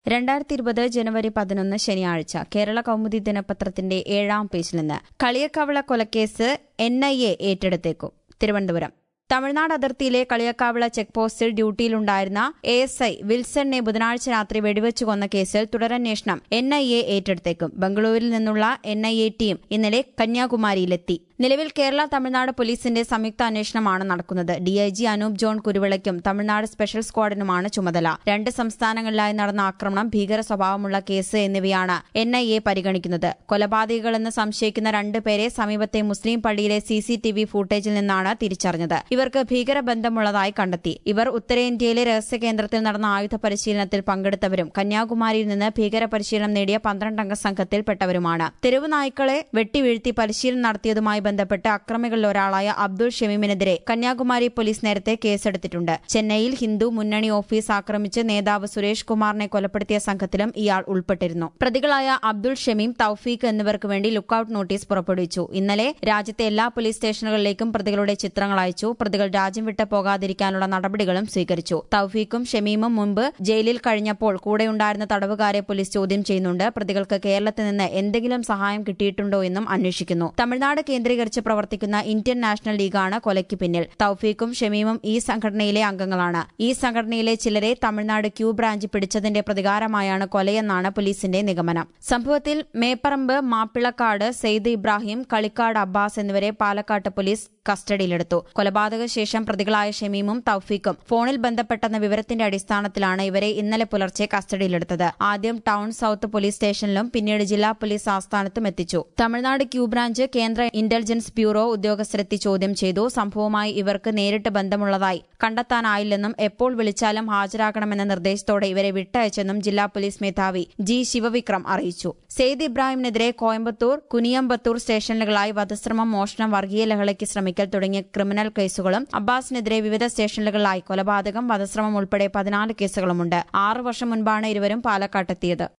രണ്ടായിരത്തി ഇരുപത് ജനുവരി പതിനൊന്ന് ശനിയാഴ്ച കേരള കൗമുദി ദിനപത്രത്തിന്റെ ഏഴാം പേജിൽ നിന്ന് കളിയക്കവള കൊലക്കേസ് എൻ ഐ എ ഏറ്റെടുത്തേക്കും തിരുവനന്തപുരം തമിഴ്നാട് അതിർത്തിയിലെ കളിയക്കാവിള ചെക്ക് പോസ്റ്റിൽ ഡ്യൂട്ടിയിലുണ്ടായിരുന്ന എ എസ് ഐ വിൽസണിനെ ബുധനാഴ്ച രാത്രി വെടിവെച്ചു കൊന്ന കേസിൽ തുടരന്വേഷണം എൻ ഐ എ ഏറ്റെടുത്തേക്കും ബംഗളൂരിൽ നിന്നുള്ള എൻ ഐ എ ടീം ഇന്നലെ കന്യാകുമാരിയിലെത്തി നിലവിൽ കേരള തമിഴ്നാട് പോലീസിന്റെ സംയുക്ത അന്വേഷണമാണ് നടക്കുന്നത് ഡിഐജി അനൂപ് ജോൺ കുരുവിളയ്ക്കും തമിഴ്നാട് സ്പെഷ്യൽ സ്ക്വാഡിനുമാണ് ചുമതല രണ്ട് സംസ്ഥാനങ്ങളിലായി നടന്ന ആക്രമണം ഭീകര സ്വഭാവമുള്ള കേസ് എന്നിവയാണ് എൻ ഐ എ പരിഗണിക്കുന്നത് കൊലപാതകികളെന്ന് സംശയിക്കുന്ന രണ്ടുപേരെ സമീപത്തെ മുസ്ലിം പള്ളിയിലെ സി സി ടി വി ഫൂട്ടേജിൽ നിന്നാണ് തിരിച്ചറിഞ്ഞത് ഇവർക്ക് ഭീകരബന്ധമുള്ളതായി കണ്ടെത്തി ഇവർ ഉത്തരേന്ത്യയിലെ രഹസ്യ കേന്ദ്രത്തിൽ നടന്ന ആയുധ പരിശീലനത്തിൽ പങ്കെടുത്തവരും കന്യാകുമാരിയിൽ നിന്ന് ഭീകര പരിശീലനം നേടിയ പന്ത്രണ്ടംഗ സംഘത്തിൽപ്പെട്ടവരുമാണ് തെരുവ് നായ്ക്കളെ വെട്ടിവീഴ്ത്തി പരിശീലനം നടത്തിയതുമായി ബന്ധപ്പെട്ട് അക്രമികളിൽ ഒരാളായ അബ്ദുൾ ഷമീമിനെതിരെ കന്യാകുമാരി പോലീസ് നേരത്തെ കേസെടുത്തിട്ടുണ്ട് ചെന്നൈയിൽ ഹിന്ദു മുന്നണി ഓഫീസ് ആക്രമിച്ച് നേതാവ് സുരേഷ് കുമാറിനെ കൊലപ്പെടുത്തിയ സംഘത്തിലും ഇയാൾ ഉൾപ്പെട്ടിരുന്നു പ്രതികളായ അബ്ദുൾ ഷമീം തൌഫീഖ് എന്നിവർക്ക് വേണ്ടി ലുക്കൌട്ട് നോട്ടീസ് പുറപ്പെടുവിച്ചു ഇന്നലെ രാജ്യത്തെ എല്ലാ പോലീസ് സ്റ്റേഷനുകളിലേക്കും പ്രതികളുടെ ചിത്രങ്ങൾ അയച്ചു പ്രതികൾ രാജ്യം വിട്ട് പോകാതിരിക്കാനുള്ള നടപടികളും സ്വീകരിച്ചു തൌഫീഖും ഷമീമും മുമ്പ് ജയിലിൽ കഴിഞ്ഞപ്പോൾ കൂടെയുണ്ടായിരുന്ന തടവുകാരെ പോലീസ് ചോദ്യം ചെയ്യുന്നുണ്ട് പ്രതികൾക്ക് കേരളത്തിൽ നിന്ന് എന്തെങ്കിലും സഹായം കിട്ടിയിട്ടുണ്ടോ എന്നും അന്വേഷിക്കുന്നു തമിഴ്നാട് കേന്ദ്രീകരിച്ച് പ്രവർത്തിക്കുന്ന ഇന്ത്യൻ നാഷണൽ ലീഗാണ് കൊലയ്ക്ക് പിന്നിൽ തൌഫീഖും ഷമീമും ഈ സംഘടനയിലെ അംഗങ്ങളാണ് ഈ സംഘടനയിലെ ചിലരെ തമിഴ്നാട് ക്യൂ ബ്രാഞ്ച് പിടിച്ചതിന്റെ പ്രതികാരമായാണ് കൊലയെന്നാണ് പോലീസിന്റെ നിഗമനം സംഭവത്തിൽ മേപ്പറമ്പ് മാപ്പിളക്കാട് സെയ്ദ് ഇബ്രാഹിം കളിക്കാട് അബ്ബാസ് എന്നിവരെ പാലക്കാട്ട് പോലീസ് കസ്റ്റഡിയിലെടുത്തു കൊലപാതക ശേഷം പ്രതികളായ ഷമീമും തൌഫീഖും ഫോണിൽ ബന്ധപ്പെട്ടെന്ന വിവരത്തിന്റെ അടിസ്ഥാനത്തിലാണ് ഇവരെ ഇന്നലെ പുലർച്ചെ കസ്റ്റഡിയിലെടുത്തത് ആദ്യം ടൌൺ സൌത്ത് പോലീസ് സ്റ്റേഷനിലും പിന്നീട് ജില്ലാ പോലീസ് ആസ്ഥാനത്തും എത്തിച്ചു തമിഴ്നാട് ക്യൂ ബ്രാഞ്ച് കേന്ദ്ര ഇന്റലിജൻസ് ബ്യൂറോ ഉദ്യോഗസ്ഥരെത്തി ചോദ്യം ചെയ്തു സംഭവവുമായി ഇവർക്ക് നേരിട്ട് ബന്ധമുള്ളതായി കണ്ടെത്താനായില്ലെന്നും എപ്പോൾ വിളിച്ചാലും ഹാജരാകണമെന്ന നിർദ്ദേശത്തോടെ ഇവരെ വിട്ടയച്ചെന്നും ജില്ലാ പോലീസ് മേധാവി ജി ശിവവിക്രം അറിയിച്ചു സെയ്ദ് ഇബ്രാഹിമിനെതിരെ കോയമ്പത്തൂർ കുനിയമ്പത്തൂർ സ്റ്റേഷനുകളായി വധശ്രമം മോഷണം വർഗീയ ലഹളയ്ക്ക് ശ്രമിക്കൽ തുടങ്ങിയ ക്രിമിനൽ കേസുകളും അബ്ബാസിനെതിരെ വിവിധ സ്റ്റേഷനുകളിലായി കൊലപാതകം വധശ്രമം ഉൾപ്പെടെ പതിനാല് കേസുകളുമുണ്ട് ആറു വർഷം മുൻപാണ് ഇരുവരും പാലക്കാട്ടെത്തിയത്